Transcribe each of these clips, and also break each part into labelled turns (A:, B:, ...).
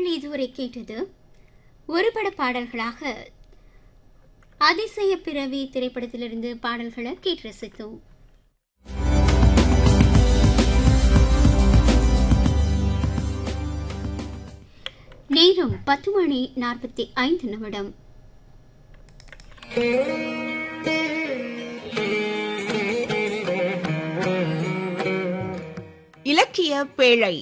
A: நேர்கள் இதுவரை கேட்டது ஒரு பட பாடல்களாக அதிசய பிறவி திரைப்படத்திலிருந்து பாடல்களை கேட்டு ரசித்தோம் நேரம் பத்து மணி நாற்பத்தி ஐந்து நிமிடம்
B: இலக்கிய பேழை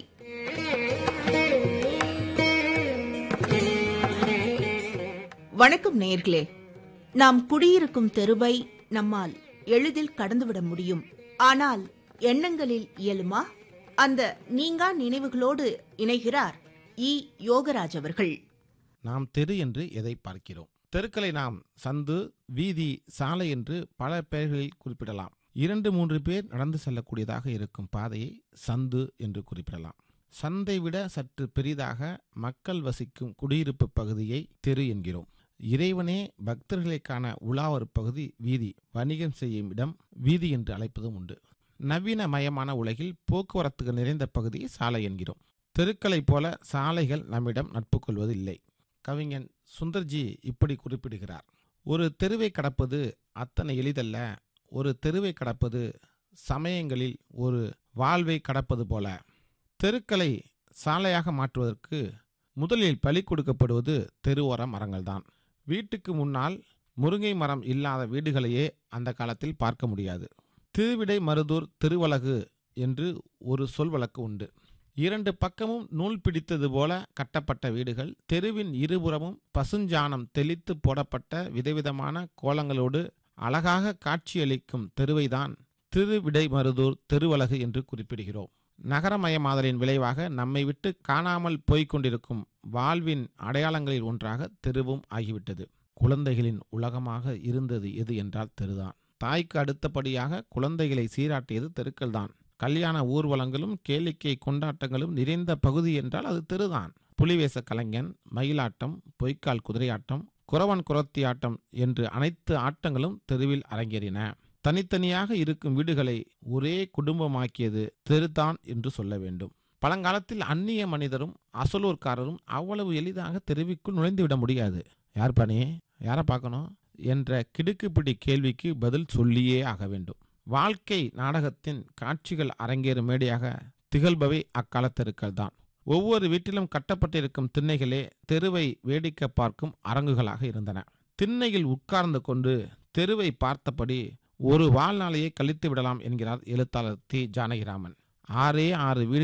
B: வணக்கம் நேர்களே நாம் குடியிருக்கும் தெருவை நம்மால் எளிதில் கடந்துவிட முடியும் ஆனால் எண்ணங்களில் இயலுமா அந்த நீங்கா நினைவுகளோடு இணைகிறார் இ யோகராஜ் அவர்கள்
C: நாம் தெரு என்று எதை பார்க்கிறோம் தெருக்களை நாம் சந்து வீதி சாலை என்று பல பெயர்களில் குறிப்பிடலாம் இரண்டு மூன்று பேர் நடந்து செல்லக்கூடியதாக இருக்கும் பாதையை சந்து என்று குறிப்பிடலாம் சந்தை விட சற்று பெரிதாக மக்கள் வசிக்கும் குடியிருப்பு பகுதியை தெரு என்கிறோம் இறைவனே பக்தர்களுக்கான உலாவரு பகுதி வீதி வணிகம் செய்யும் இடம் வீதி என்று அழைப்பதும் உண்டு நவீன மயமான உலகில் போக்குவரத்துகள் நிறைந்த பகுதியை சாலை என்கிறோம் தெருக்களைப் போல சாலைகள் நம்மிடம் நட்பு கொள்வதில்லை கவிஞன் சுந்தர்ஜி இப்படி குறிப்பிடுகிறார் ஒரு தெருவை கடப்பது அத்தனை எளிதல்ல ஒரு தெருவை கடப்பது சமயங்களில் ஒரு வாழ்வை கடப்பது போல தெருக்களை சாலையாக மாற்றுவதற்கு முதலில் பலி கொடுக்கப்படுவது தெருவோர மரங்கள்தான் வீட்டுக்கு முன்னால் முருங்கை மரம் இல்லாத வீடுகளையே அந்த காலத்தில் பார்க்க முடியாது திருவிடை மருதூர் திருவலகு என்று ஒரு சொல் வழக்கு உண்டு இரண்டு பக்கமும் நூல் பிடித்தது போல கட்டப்பட்ட வீடுகள் தெருவின் இருபுறமும் பசுஞ்சாணம் தெளித்து போடப்பட்ட விதவிதமான கோலங்களோடு அழகாக காட்சியளிக்கும் தெருவைதான் திருவிடைமருதூர் திருவலகு என்று குறிப்பிடுகிறோம் நகரமயமாதலின் விளைவாக நம்மை விட்டு காணாமல் போய்க் கொண்டிருக்கும் வாழ்வின் அடையாளங்களில் ஒன்றாக தெருவும் ஆகிவிட்டது குழந்தைகளின் உலகமாக இருந்தது எது என்றால் தெருதான் தாய்க்கு அடுத்தபடியாக குழந்தைகளை சீராட்டியது தெருக்கள்தான் கல்யாண ஊர்வலங்களும் கேளிக்கை கொண்டாட்டங்களும் நிறைந்த பகுதி என்றால் அது தெருதான் புலிவேச கலைஞன் மயிலாட்டம் பொய்க்கால் குதிரையாட்டம் குறவன் குரத்தி ஆட்டம் என்று அனைத்து ஆட்டங்களும் தெருவில் அரங்கேறின தனித்தனியாக இருக்கும் வீடுகளை ஒரே குடும்பமாக்கியது தெருதான் என்று சொல்ல வேண்டும் பழங்காலத்தில் அந்நிய மனிதரும் அசலூர்காரரும் அவ்வளவு எளிதாக தெருவிக்குள் நுழைந்துவிட முடியாது யார் பணி யாரை பார்க்கணும் என்ற கிடுக்குப்பிடி கேள்விக்கு பதில் சொல்லியே ஆக வேண்டும் வாழ்க்கை நாடகத்தின் காட்சிகள் அரங்கேறும் மேடையாக திகழ்பவை அக்காலத்தெருக்கள் தான் ஒவ்வொரு வீட்டிலும் கட்டப்பட்டிருக்கும் திண்ணைகளே தெருவை வேடிக்கை பார்க்கும் அரங்குகளாக இருந்தன திண்ணையில் உட்கார்ந்து கொண்டு தெருவை பார்த்தபடி ஒரு வாழ்நாளையே கழித்து விடலாம் என்கிறார் எழுத்தாளர் தி ஜானகிராமன் ஆறே ஆறு வீடு